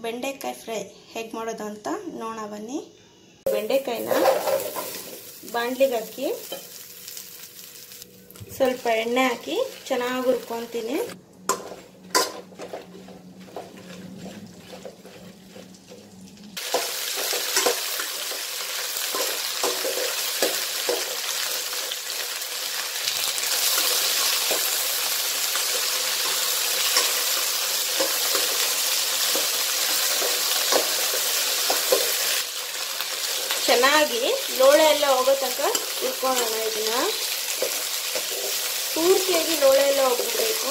ಬೆಂಡೆಕಾಯಿ ಫ್ರೈ ಹೇಗೆ ಮಾಡೋದು ಅಂತ ನೋಡೋಣ ಬನ್ನಿ ಬೆಂಡೆಕಾಯಿನ ಬಾಣಲಿಗೆ ಹಾಕಿ ಸ್ವಲ್ಪ ಎಣ್ಣೆ ಹಾಕಿ ಚೆನ್ನಾಗಿ ಹುರ್ಕೊತೀನಿ ಚೆನ್ನಾಗಿ ಲೋಳೆ ಎಲ್ಲ ಹೋಗೋ ತನಕ ಹುರ್ಕೊಳ್ಳೋಣ ಇದನ್ನ ಪೂರ್ತಿಯಾಗಿ ಲೋಳೆ ಎಲ್ಲ ಹೋಗ್ಬಿಡ್ಬೇಕು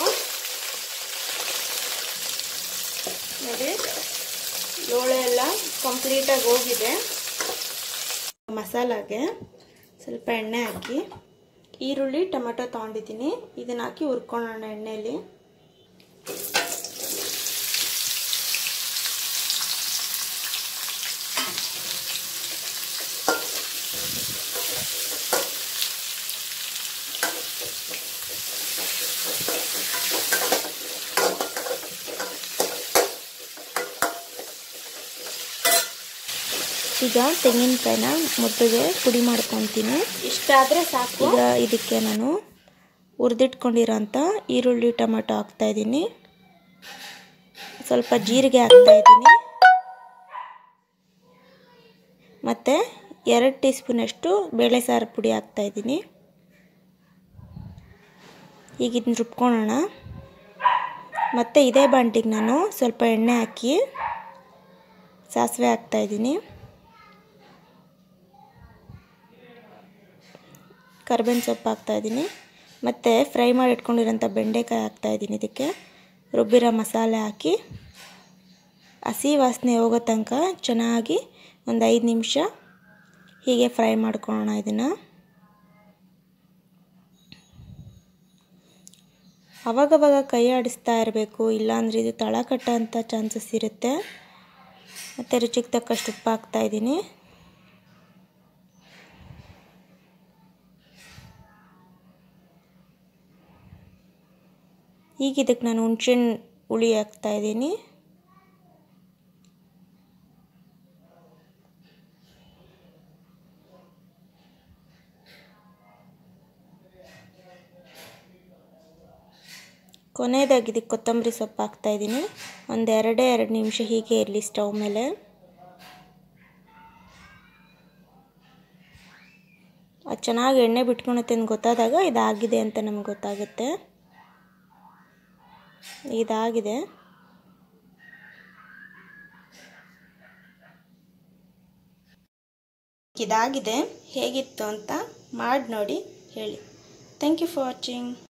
ನೋಡಿ ಲೋಳೆ ಎಲ್ಲ ಕಂಪ್ಲೀಟಾಗಿ ಹೋಗಿದೆ ಮಸಾಲಾಗೆ ಸ್ವಲ್ಪ ಎಣ್ಣೆ ಹಾಕಿ ಈರುಳ್ಳಿ ಟೊಮೆಟೊ ತೊಗೊಂಡಿದ್ದೀನಿ ಇದನ್ನ ಹಾಕಿ ಹುರ್ಕೊಳ್ಳೋಣ ಎಣ್ಣೆಯಲ್ಲಿ ಈಗ ತೆಂಗಿನಕಾಯಿನ ಮುದ್ದೆಗೆ ಪುಡಿ ಮಾಡ್ಕೊತೀನಿ ಇಷ್ಟಾದರೆ ಸಾಕು ಈಗ ಇದಕ್ಕೆ ನಾನು ಹುರಿದಿಟ್ಕೊಂಡಿರೋಂಥ ಈರುಳ್ಳಿ ಟೊಮೆಟೊ ಹಾಕ್ತಾಯಿದ್ದೀನಿ ಸ್ವಲ್ಪ ಜೀರಿಗೆ ಹಾಕ್ತಾಯಿದ್ದೀನಿ ಮತ್ತು ಎರಡು ಟೀ ಸ್ಪೂನಷ್ಟು ಬೇಳೆ ಸಾರು ಪುಡಿ ಹಾಕ್ತಾಯಿದ್ದೀನಿ ಈಗ ಇದನ್ನ ರುಬ್ಕೊಳ್ಳೋಣ ಮತ್ತು ಇದೇ ಬಾಂಟಿಗೆ ನಾನು ಸ್ವಲ್ಪ ಎಣ್ಣೆ ಹಾಕಿ ಸಾಸಿವೆ ಹಾಕ್ತಾಯಿದ್ದೀನಿ ಕರ್ಬೇವಿನ ಸೊಪ್ಪು ಹಾಕ್ತಾಯಿದ್ದೀನಿ ಮತ್ತು ಫ್ರೈ ಮಾಡಿ ಇಟ್ಕೊಂಡಿರೋಂಥ ಬೆಂಡೆಕಾಯಿ ಹಾಕ್ತಾಯಿದ್ದೀನಿ ಇದಕ್ಕೆ ರುಬ್ಬಿರೋ ಮಸಾಲೆ ಹಾಕಿ ಹಸಿ ವಾಸನೆ ಹೋಗೋ ತನಕ ಚೆನ್ನಾಗಿ ಒಂದು ಐದು ನಿಮಿಷ ಹೀಗೆ ಫ್ರೈ ಮಾಡ್ಕೊಳ್ಳೋಣ ಇದನ್ನು ಅವಾಗವಾಗ ಕೈ ಆಡಿಸ್ತಾ ಇರಬೇಕು ಇಲ್ಲಾಂದರೆ ಇದು ತಳ ಕಟ್ಟೋಂಥ ಚಾನ್ಸಸ್ ಇರುತ್ತೆ ಮತ್ತು ರುಚಿಗೆ ತಕ್ಕಷ್ಟು ಉಪ್ಪು ಹಾಕ್ತಾಯಿದ್ದೀನಿ ಈಗ ಇದಕ್ಕೆ ನಾನು ಹುಣ್ಸೆಹಣ್ಣು ಹುಳಿ ಹಾಕ್ತಾಯಿದ್ದೀನಿ ಕೊನೆಯದಾಗಿ ಇದಕ್ಕೆ ಕೊತ್ತಂಬರಿ ಸೊಪ್ಪು ಹಾಕ್ತಾಯಿದ್ದೀನಿ ಒಂದು ಎರಡೇ ಎರಡು ನಿಮಿಷ ಹೀಗೆ ಇರಲಿ ಸ್ಟವ್ ಮೇಲೆ ಅದು ಚೆನ್ನಾಗಿ ಎಣ್ಣೆ ಬಿಟ್ಕೊಳುತ್ತೆ ಅಂತ ಗೊತ್ತಾದಾಗ ಇದಾಗಿದೆ ಅಂತ ನಮ್ಗೆ ಗೊತ್ತಾಗುತ್ತೆ ಇದಾಗಿದೆ ಇದಾಗಿದೆ ಹೇಗಿತ್ತು ಅಂತ ಮಾಡಿ ನೋಡಿ ಹೇಳಿ ಥ್ಯಾಂಕ್ ಯು ಫಾರ್ ವಾಚಿಂಗ್